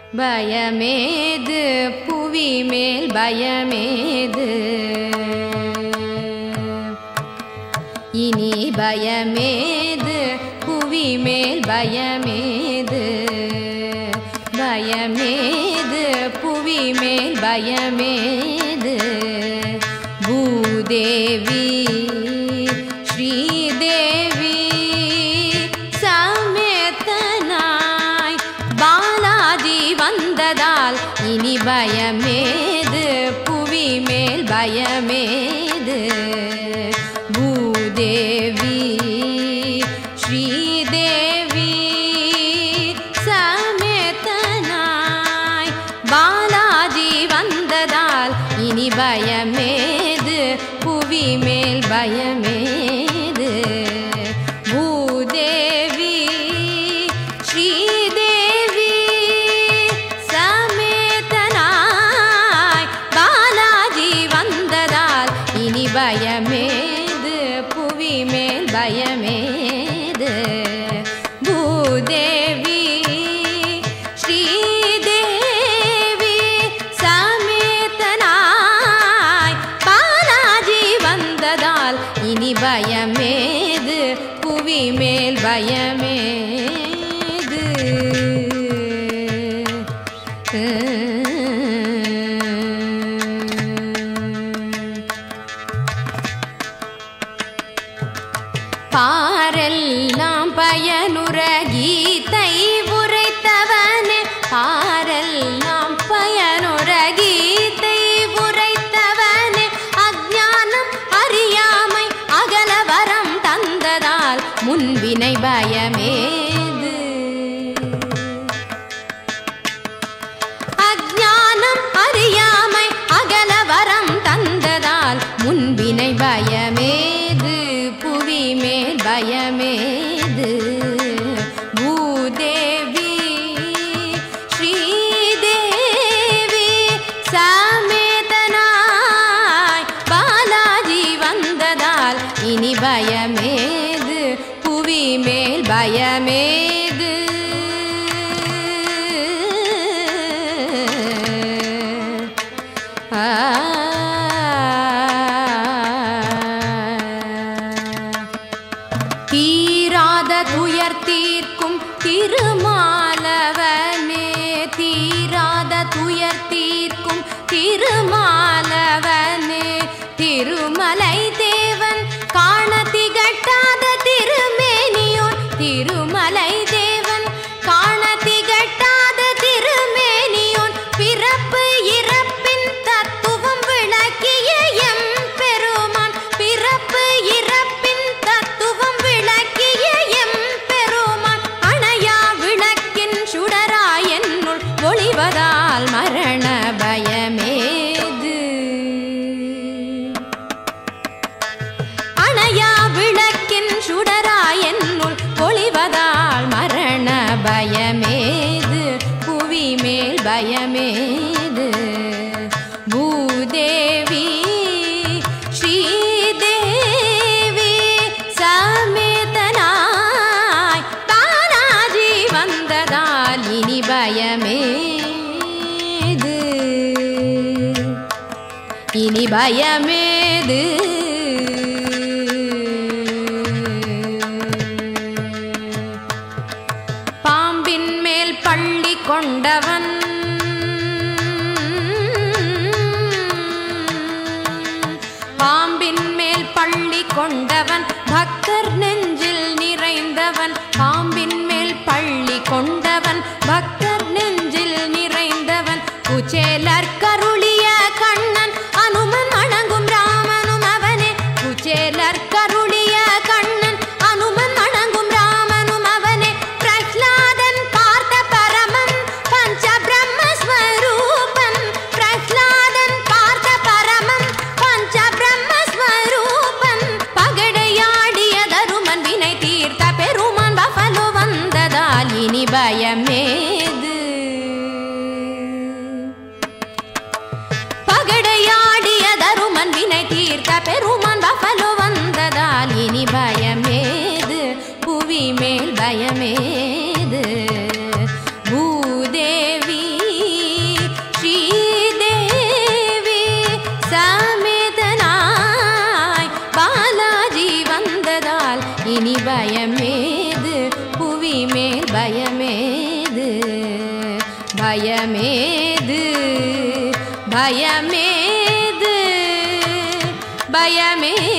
பயமேது புவி மேல் பயமேது இனி பயமேது புவி மேல் பயமேது பயமேது புவி மேல் பயமேது பூதேவி ஸ்ரீதேவி சமேத்தனாய் பாலாஜி வந்ததால் இனி பயமேது புவி மேல் பயமேது பூதேவி ஸ்ரீதேவி சமேத்தனாய் பாலாஜி வந்ததால் இனி பயமேது புவி மேல் பயமேது பூதேவி ஸ்ரீதேவி சமேதனாய் பாலாஜி வந்ததால் இனி பயமேது புவி மேல் பயமேது பூதேவி ஸ்ரீதேவி சமேதனாய் பாலாஜி வந்ததால் இனி பயமேது புவி மேல் பயமேது பாரெல்லாம் பயனுற கீதை உரைத்தவனே பாரெல்லாம் பயனுற கீதை உரைத்தவனே அஞ்ஞானம் அறியாமை அகலவரம் தந்ததால் முன்வினை பயமேது அஞ்ஞானம் அறியாமை அகலவரம் தந்ததால் முன்பினை பயமேது புவி மேல் பயமேது பூதேவி ஸ்ரீதேவி சமேதனாய் பாலாஜி வந்ததால் இனி பயமேது புவி மேல் பயமேது தீராத துயர் தீர்க்கும் திருமாலவனே தீராத துயர் தீர்க்கும் திருமாலவனே திருமலை தேவன் காண திகட்டாத திருமேனியோன் திருமலை தேவன் காண திகட்டாத திருமேனியோன் பிறப்பு இறப்பின் தத்துவம் விளக்கிய எம் பெருமான் பிறப்பு இறப்பின் தத்துவம் விளக்கிய எம் பெருமான் அணையா விளக்கின் சுடராய் என்னுள் ஒளிவதால் மரண பயமேது அணையா விளக்கின் சுடராய் என்னுள் ஒளிவதால் மரண பயமேது புவி மேல் பயமேது பூதேவி ஸ்ரீதேவி சமேதனாய் பாலாஜி வந்ததால் இனி பயமேது இனி பயமேது பாம்பின் மேல் பள்ளி கொண்டவன் பாம்பின் மேல் பள்ளி கொண்டவன் பக்தர் நெஞ்சில் நிறைந்தவன் பாம்பின் மேல் பள்ளி கொண்டவன் பக்தர் நெஞ்சில் நிறைந்தவன் குச்சேலர் கருளிய கண்ணன் அனுமன் வணங்கும் ராமனும் அவனே குச்சேலர் கருளிய கண்ணன் அனுமன் வணங்கும் ராமனும் அவனே பிரஹ்லாதன் பார்த்த பரமன் பஞ்ச பிரம்மஸ்வரூபன் பிரஹ்லாதன் பார்த்த பரமன் பஞ்ச பிரம்மஸ்வரூபன் பகடையாடிய தருமன் வினை தீர்த்த பெருமான் பஃபலோ வந்ததால் இனி பயமேது பகடையாடிய தருமன் வினை தீர்த்த பெருமான் பஃபலோ வந்ததால் இனி பயமேது புவி மேல் பயமேது பூதேவி பயமேது பயமேது பயமேது பயமேது